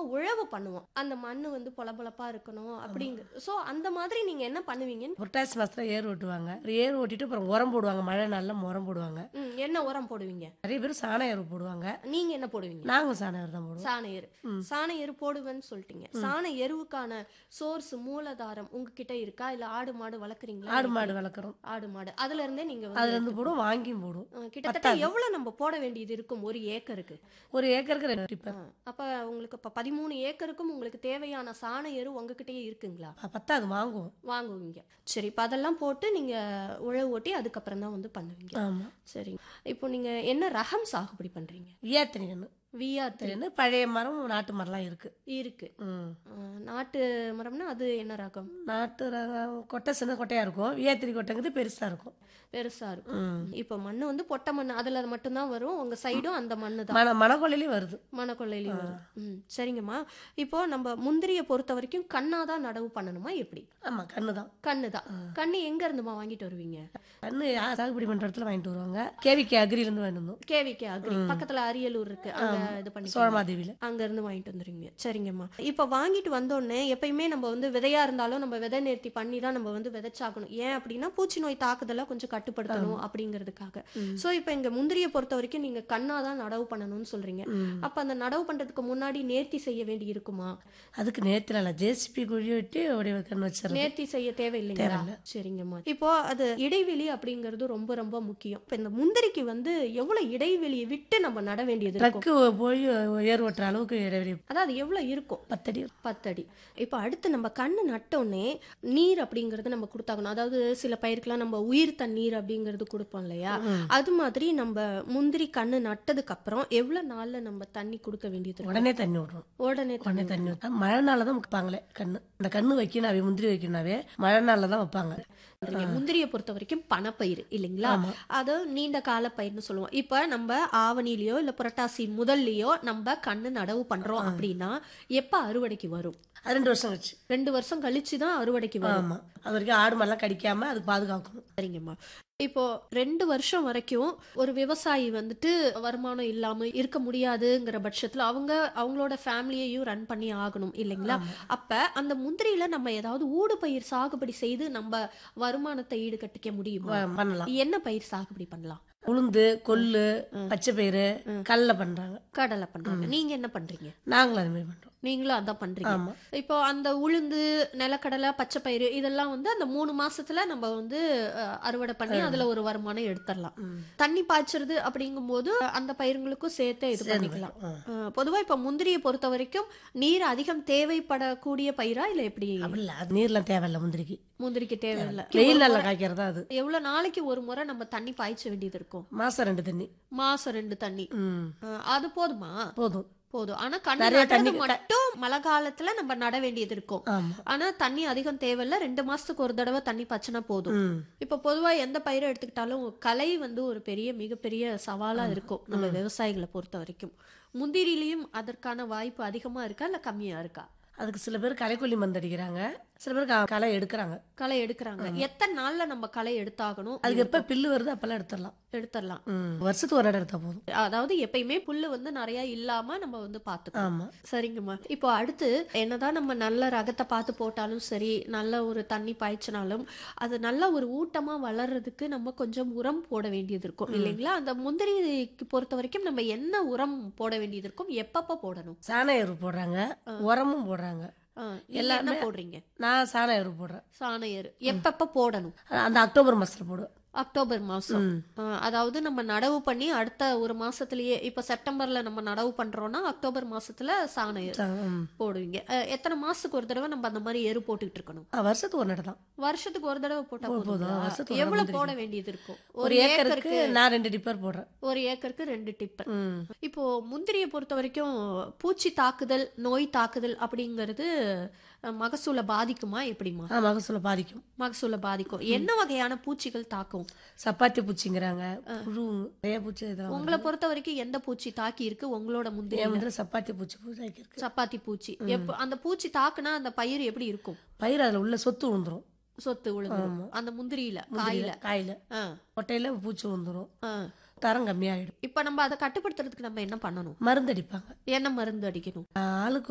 உழவு பண்ணுவோம் அந்த மண்ணு வந்து பொலபொலப்பா இருக்கணும் அப்படிங்க சோ அந்த மாதிரி நீங்க என்ன பண்ணுவீங்கன்னு புரட்டாசி மாசத்துல ஏர் ஓட்டுவாங்க ஏர் ஓட்டிட்டு அப்புறம் உரம் போடுவாங்க மழை நாள்ல உரம் போடுவாங்க ம், என்ன உரம் போடுவீங்க நிறைய பேர் சாண ஏர் போடுவாங்க நீங்க என்ன போடுவீங்க நாங்களும் சாண ஏர் தான் போடுவோம் சாண எரு சாண எரு போடுவேன்னு சொல்லிட்டீங்க சாண எருவுக்கான சோர்ஸ் மூலதாரம் உங்ககிட்ட இருக்கா இல்ல ஆடு மாடு வளர்க்குறீங்களா ஆடு மாடு வளர்க்குறோம் ஆடு மாடு அதுல இருந்தே நீங்க வந்து அதுல இருந்து போடுவோம் வாங்கியும் போடுவோம் அஹ், கிட்டத்தட்ட எவ்வளவு நம்ம போட வேண்டியது இருக்கும் ஒரு ஏக்கருக்கு ஒரு ஏக்கருக்கு ரெண்டு டிப்பர் அஹ், அப்ப உங்களுக்கு இப்ப பதிமூணு ஏக்கருக்கும் உங்களுக்கு தேவையான சாண எரு உங்ககிட்டயே இருக்குங்களா பத்தாது வாங்குவோம் வாங்குவீங்க சரி இப்ப அதெல்லாம் போட்டு நீங்க உழவு ஓட்டி அதுக்கப்புறம் தான் வந்து பண்ணுவீங்க ஆமா சரி இப்போ நீங்க என்ன ரகம் சாகுபடி பண்றீங்க வியாத்திரி கன்று விஆர் தெரியுன்னு பழைய மரம் நாட்டு மரம்லாம் இருக்கு இருக்கு ம் அஹ், நாட்டு மரம்னா அது என்ன ரகம் நாட்டு ரகம் கொட்டை சின்ன கொட்டையா இருக்கும் வியாத்திரி கொட்டைங்கிறது பெருசா இருக்கும் பெருசா இருக்கும் ம் இப்போ மண்ணு வந்து பொட்டை மண்ணு அதுல மட்டும்தான் வரும் உங்க சைடும் அந்த மண்ணு தான் மன மணக்கொள்ளையிலையும் வருது மணக்கொள்ளையிலையும் வரும் ம் சரிங்கம்மா இப்போ நம்ம முந்திரியை பொறுத்த வரைக்கும் கண்ணாதான் நடவு பண்ணணுமா எப்படி ஆமா கண்ணு தான் கண்ணு தான் கண்ணு எங்க இருந்துமா வாங்கிட்டு வருவீங்க கண்ணு யார் சாகுபடி பண்ற இடத்துல வாங்கிட்டு வருவாங்க கேவிகே அக்ரில இருந்து வாங்கிட்டு வந்தோம் கேவிகே அக்ரி பக்கத்துல அரியலூர் இருக்கு அங்க இது பண்ணி சோழமாதேவியில அங்க இருந்து வாங்கிட்டு வந்துருவீங்க சரிங்கம்மா இப்ப வாங்கிட்டு வந்தோடனே எப்பயுமே நம்ம வந்து விதையா இருந்தாலும் நம்ம விதை நேர்த்தி பண்ணி தான் நம்ம வந்து விதைச்சாகணும் ஏன் அப்படின்னா பூச்சி நோய் தாக்குதலை கொஞ்சம் கட்டுப்படுத்தணும் அப்படிங்கிறதுக்காக சோ இப்ப இங்க முந்திரியை பொறுத்த வரைக்கும் நீங்க கண்ணா தான் நடவு பண்ணணும்னு சொல்றீங்க ம். அப்ப அந்த நடவு பண்றதுக்கு முன்னாடி நேர்த்தி செய்ய வேண்டி இருக்குமா அதுக்கு நேத்துல இல்ல ஜேசிபி குழி வெட்டி அப்படியே கண்ணு வச்சிருந்தேன் நேர்த்தி செய்ய தேவையில்லைங்களா சரிங்கம்மா இப்போ அது இடைவெளி அப்படிங்கிறது ரொம்ப ரொம்ப முக்கியம் இப்ப இந்த முந்திரிக்கு வந்து எவ்வளவு இடைவெளியை விட்டு நம்ம நட வேண்டியது இருக்கும் ட்ரக்கு போய் ஏர் ஓட்டுற அளவுக்கு இடைவெளி அதாவது எவ்வளவு இருக்கும் பத்தடி பத்தடி இப்போ அடுத்து நம்ம கண்ணு நட்டோடனே நீர் அப்படிங்கறது நம்ம கொடுத்தாகணும் அதாவது சில பயிருக்கெல்லாம் நம்ம உயிர் தண்ணீர் அப்படிங்கிறது கொடுப்போம் இல்லையா அது மாதிரி நம்ம முந்திரி கண்ணு நட்டதுக்கு அப்புறம் எவ்வளவு நாள்ல நம்ம தண்ணி கொடுக்க வேண்டியது இருக்கும்? உடனே தண்ணி விடுறோம் உடனே தண்ணி உடனே தண்ணி விட்டா மழை நாள்ல தான் வைப்பாங்களே கண்ணு அந்த கண்ணு வைக்கணாவே முந்திரி வைக்கணாவே மழை நாள்ல தான் வைப்பாங்க பண்றீங்க. முந்திரியை பொறுத்த வரைக்கும் பணப்பயிர் இல்லைங்களா அது நீண்ட கால பயிர்னு சொல்லுவோம் இப்ப நம்ம ஆவணிலயோ இல்ல புரட்டாசி முதல்லயோ நம்ம கண்ணு நடவு பண்றோம் அப்படின்னா எப்ப அறுவடைக்கு வரும் அது ரெண்டு வருஷம் கழிச்சு ரெண்டு வருஷம் கழிச்சு தான் அறுவடைக்கு வரும் ஆமா அது வரைக்கும் ஆடு மாடெல்லாம் கடிக்காம அது பாதுகாக்கணும் சரிங்கம்மா இப்போ ரெண்டு வருஷம் வரைக்கும் ஒரு விவசாயி வந்துட்டு வருமானம் இல்லாம இருக்க முடியாதுங்கிற பட்சத்துல அவங்க அவங்களோட ஃபேமிலியையும் ரன் பண்ணி ஆகணும் இல்லைங்களா அப்ப அந்த முந்திரியில நம்ம ஏதாவது ஊடு பயிர் சாகுபடி செய்து நம்ம வருமானத்தை ஈடுகட்டிக்க முடியுமா வ- பண்ணலாம் என்ன பயிர் சாகுபடி பண்ணலாம் உளுந்து கொள்ளு பச்சை பயிறு கடலை பண்றாங்க கடலை பண்றாங்க நீங்க என்ன பண்றீங்க நாங்களும் அது மாதிரி பண்றோம் நீங்களும் அதான் பண்றீங்க ஆமா இப்போ அந்த உளுந்து நிலக்கடலை பச்சை பயிறு இதெல்லாம் வந்து அந்த மூணு மாசத்துல நம்ம வந்து அஹ், அறுவடை பண்ணி அதுல ஒரு வருமானம் எடுத்துடலாம் தண்ணி பாய்ச்சறது அப்படிங்கும்போது அந்த பயிருங்களுக்கும் சேர்த்தே இது பண்ணிக்கலாம் ஆ. அஹ், பொதுவா இப்ப முந்திரியை பொறுத்த வரைக்கும் நீர் அதிகம் தேவைப்படக்கூடிய பயிரா இல்ல எப்படி அப்படி இல்ல அது நீர்லாம் தேவையில்ல முந்திரிக்கு முந்திரிக்கு தேவையில்லை வெயில் நாள்ல காய்க்கிறதா அது எவ்வளவு நாளைக்கு ஒரு முறை நம்ம தண்ணி பாய்ச்ச வேண்டியது இருக்கும் மாசம் ரெண்டு தண்ணி மாசம் ரெண்டு தண்ணி ம் அஹ், அது போதுமா போதும் போதும் ஆனா கண்ணு நிறைய நடுறது தண்ணி- மட்டும் மழை காலத்துல நம்ம நட வேண்டியது இருக்கும் ஆமா ஆனா தண்ணி அதிகம் தேவையில்ல ரெண்டு மாசத்துக்கு ஒரு தடவை தண்ணி பாய்ச்சினா போதும் ம் இப்ப பொதுவா எந்த பயிரை எடுத்துக்கிட்டாலும் கலை வந்து ஒரு பெரிய மிகப்பெரிய சவாலா இருக்கும் நம்ம விவசாயிகளை பொறுத்த வரைக்கும் முந்திரிலையும் அதற்கான வாய்ப்பு அதிகமா இருக்கா இல்ல கம்மியா இருக்கா அதுக்கு சில பேர் களைக்கொல்லி மருந்து அடிக்கிறாங்க சில பேர் க- களை எடுக்கிறாங்க களை எடுக்கிறாங்க எத்தனை நாள்ல நம்ம களை எடுத்தாகணும் அதுக்கு எப்ப பில்லு வருது அப்பெல்லாம் எடுத்துடலாம் எடுத்துடலாம் ம் வருஷத்துக்கு ஒரு இடம் எடுத்தா போதும் அதாவது எப்பயுமே புல்லு வந்து நிறைய இல்லாம நம்ம வந்து பாத்துக்கணும் ஆமா சரிங்கம்மா இப்போ அடுத்து என்னதான் நம்ம நல்ல ரகத்தை பார்த்து போட்டாலும் சரி நல்ல ஒரு தண்ணி பாய்ச்சினாலும் அது நல்ல ஒரு ஊட்டமா வளர்றதுக்கு நம்ம கொஞ்சம் உரம் போட வேண்டியது இருக்கும் இல்லைங்களா அந்த முந்திரிக்கு பொறுத்த வரைக்கும் நம்ம என்ன உரம் போட வேண்டியது இருக்கும் எப்பப்ப போடணும் சாண எரு போடுறாங்க உரமும் போடுறாங்க ஆ, நீங்க என்ன போடுறீங்க நான் சாண எரு போடுறேன் சாண எரு எப்பப்ப போடணும் அந்த அக்டோபர் மாசத்துல போடுவேன் அக்டோபர் மாசம் ம். ஆ, அதாவது நம்ம நடவு பண்ணி அடுத்த ஒரு மாசத்திலேயே இப்ப செப்டம்பர்ல நம்ம நடவு பண்றோம்னா அக்டோபர் மாசத்துல சாண எரு சா- ம். போடுவீங்க அ, எத்தனை மாசத்துக்கு ஒரு தடவை நம்ம அந்த மாதிரி எரு போட்டுக்கிட்டு இருக்கணும் ஆ, வருஷத்துக்கு ஒரு இடம் தான் வருஷத்துக்கு ஒரு தடவை போட்டா போதும், போதுங்களா? வருஷத்துக்கு ஒரு எவ்வளவு தடவை போட வேண்டியது இருக்கும் ஒரு ஏக்கருக்கு நான் ரெண்டு டிப்பர் போடுறேன் ஒரு ஏக்கருக்கு ரெண்டு டிப்பர் ம் இப்போ முந்திரியை பொறுத்த வரைக்கும் பூச்சி தாக்குதல் நோய் தாக்குதல் அப்படிங்கிறது அஹ், மகசூலை பாதிக்குமா எப்படிமா ஆ மகசூல பாதிக்கும் மகசூலை பாதிக்கும் என்ன வகையான பூச்சிகள் தாக்கும் சப்பாத்தி பூச்சிங்கிறாங்க புழு நிறைய பூச்சி இதெல்லாம் உங்களை பொறுத்த வரைக்கும் எந்த பூச்சி தாக்கி இருக்கு உங்களோட முந்திரி என் வந்து சப்பாத்தி பூச்சி பூச்சி இருக்கு சப்பாத்தி பூச்சி எப்ப அந்த பூச்சி தாக்குனா அந்த பயிர் எப்படி இருக்கும் பயிர் அதுல உள்ள சொத்து விழுந்துரும் சொத்து விழுந்துரும் அந்த முந்திரியில காயில காயில ஆ, கொட்டையில பூச்சி விழுந்துரும் ஆ. தரம் கம்மியாயிடும் இப்ப நம்ம அதை கட்டுப்படுத்துறதுக்கு நம்ம என்ன பண்ணணும் மருந்து அடிப்பாங்க என்ன மருந்து அடிக்கணும் ஆளுக்கு